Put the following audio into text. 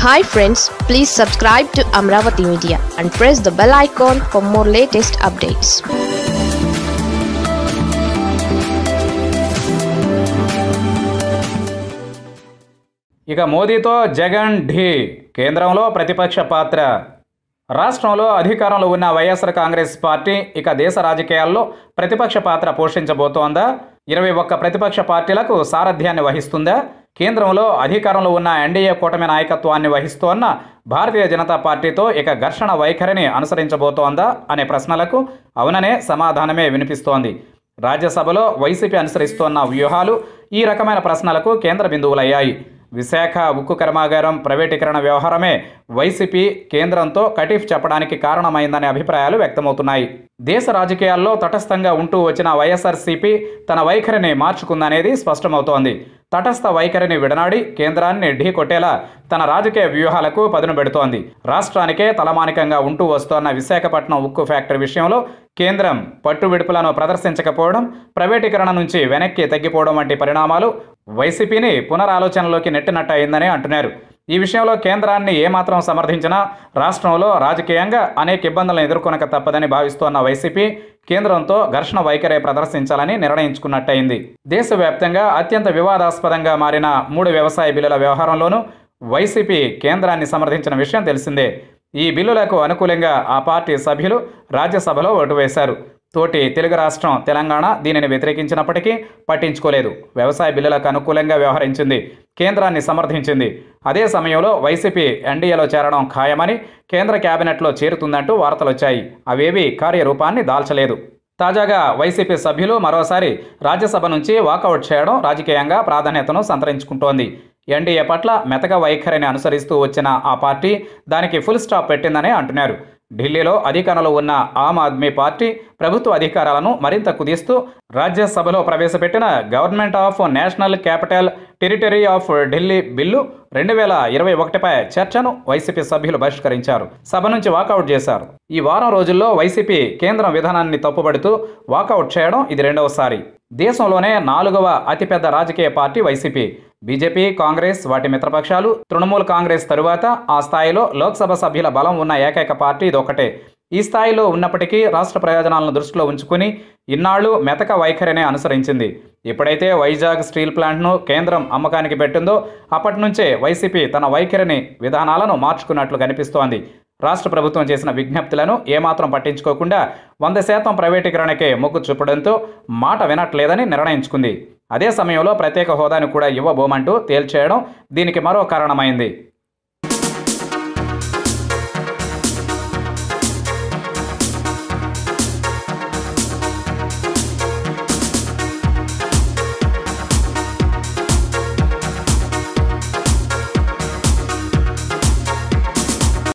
hi friends please subscribe to Amaravati media and press the bell icon for more latest updates ఇక మోదీతో జగన్ ఢీ కేంద్రంలో ప్రతిపక్ష పాత్ర రాష్ట్రంలో అధికారంలో ఉన్న వైఎస్ఆర్ కాంగ్రెస్ పార్టీ ఇక దేశ రాజకీయాల్లో ప్రతిపక్ష పాత్ర పోషించబోతోందా ఇరవై ఒక్క ప్రతిపక్ష పార్టీలకు సారథ్యాన్ని వహిస్తుందా కేంద్రంలో అధికారంలో ఉన్న ఎన్డీఏ కూటమి నాయకత్వాన్ని వహిస్తోన్న భారతీయ జనతా పార్టీతో ఇక ఘర్షణ వైఖరిని అనుసరించబోతోందా అనే ప్రశ్నలకు అవుననే సమాధానమే వినిపిస్తోంది రాజ్యసభలో వైసీపీ అనుసరిస్తోన్న వ్యూహాలు ఈ రకమైన ప్రశ్నలకు కేంద్ర బిందువులయ్యాయి విశాఖ ఉక్కు కర్మాగారం ప్రైవేటీకరణ వ్యవహారమే వైసీపీ కేంద్రంతో కటీఫ్ చెప్పడానికి కారణమైందనే అభిప్రాయాలు వ్యక్తమవుతున్నాయి దేశ రాజకీయాల్లో తటస్థంగా ఉంటూ వచ్చిన వైఎస్ఆర్సీపీ తన వైఖరిని మార్చుకుందనేది స్పష్టమవుతోంది తటస్థ వైఖరిని విడనాడి కేంద్రాన్ని ఢీకొట్టేలా తన రాజకీయ వ్యూహాలకు పదును పెడుతోంది రాష్ట్రానికే తలమానికంగా ఉంటూ వస్తోన్న విశాఖపట్నం ఉక్కు ఫ్యాక్టరీ విషయంలో కేంద్రం పట్టు విడుపులను ప్రదర్శించకపోవడం ప్రైవేటీకరణ నుంచి వెనక్కి తగ్గిపోవడం వంటి పరిణామాలు వైసీపీని పునరాలోచనలోకి నెట్టినట్టు అయిందని అంటున్నారు ఈ విషయంలో కేంద్రాన్ని ఏమాత్రం సమర్థించినా రాష్ట్రంలో రాజకీయంగా అనేక ఇబ్బందులను ఎదుర్కొనక తప్పదని భావిస్తోన్న వైసీపీ కేంద్రంతో ఘర్షణ వైఖరి ప్రదర్శించాలని నిర్ణయించుకున్నట్టయింది దేశవ్యాప్తంగా అత్యంత వివాదాస్పదంగా మారిన మూడు వ్యవసాయ బిల్లుల వ్యవహారంలోనూ వైసీపీ కేంద్రాన్ని సమర్థించిన విషయం తెలిసిందే ఈ బిల్లులకు అనుకూలంగా ఆ పార్టీ సభ్యులు రాజ్యసభలో ఓటు వేశారు తోటి తెలుగు రాష్ట్రం తెలంగాణ దీనిని వ్యతిరేకించినప్పటికీ పట్టించుకోలేదు వ్యవసాయ బిల్లులకు అనుకూలంగా వ్యవహరించింది కేంద్రాన్ని సమర్థించింది అదే సమయంలో వైసీపీ ఎన్డీఏలో చేరడం ఖాయమని కేంద్ర కేబినెట్లో చేరుతుందంటూ వార్తలు వచ్చాయి అవేవి కార్యరూపాన్ని దాల్చలేదు తాజాగా వైసీపీ సభ్యులు మరోసారి రాజ్యసభ నుంచి వాకౌట్ చేయడం రాజకీయంగా ప్రాధాన్యతను సంతరించుకుంటోంది ఎన్డీఏ పట్ల మెతక వైఖరిని అనుసరిస్తూ వచ్చిన ఆ పార్టీ దానికి ఫుల్ స్టాప్ పెట్టిందని అంటున్నారు ఢిల్లీలో అధికారంలో ఉన్న ఆమ్ ఆద్మీ పార్టీ ప్రభుత్వ అధికారాలను మరింత కుదిస్తూ రాజ్యసభలో ప్రవేశపెట్టిన government of national capital territory of Delhi bill రెండు వేల ఇరవై ఒకటిపై చర్చను వైసీపీ సభ్యులు బహిష్కరించారు సభ నుంచి వాకౌట్ చేశారు ఈ వారం రోజుల్లో వైసీపీ కేంద్రం విధానాన్ని తప్పుపడుతూ వాకౌట్ చేయడం ఇది రెండవసారి దేశంలోనే నాలుగవ అతిపెద్ద రాజకీయ పార్టీ వైసీపీ బీజేపీ కాంగ్రెస్ వాటి మిత్రపక్షాలు తృణమూల్ కాంగ్రెస్ తరువాత ఆ స్థాయిలో లోక్సభ సభ్యుల బలం ఉన్న ఏకైక పార్టీ ఇదొకటే ఈ స్థాయిలో ఉన్నప్పటికీ రాష్ట్ర ప్రయోజనాలను దృష్టిలో ఉంచుకుని ఇన్నాళ్లు మెతక వైఖరినే అనుసరించింది ఎప్పుడైతే వైజాగ్ స్టీల్ ప్లాంట్ను కేంద్రం అమ్మకానికి పెట్టిందో అప్పటి నుంచే వైసీపీ తన వైఖరిని విధానాలను మార్చుకున్నట్లు కనిపిస్తోంది రాష్ట్ర ప్రభుత్వం చేసిన విజ్ఞప్తులను ఏమాత్రం పట్టించుకోకుండా వంద శాతం ప్రైవేటీకరణకే మొగ్గు చూపడంతో మాట వినట్లేదని నిర్ణయించుకుంది అదే సమయంలో ప్రత్యేక హోదాను కూడా ఇవ్వబోమంటూ తేల్చేయడం దీనికి మరో కారణమైంది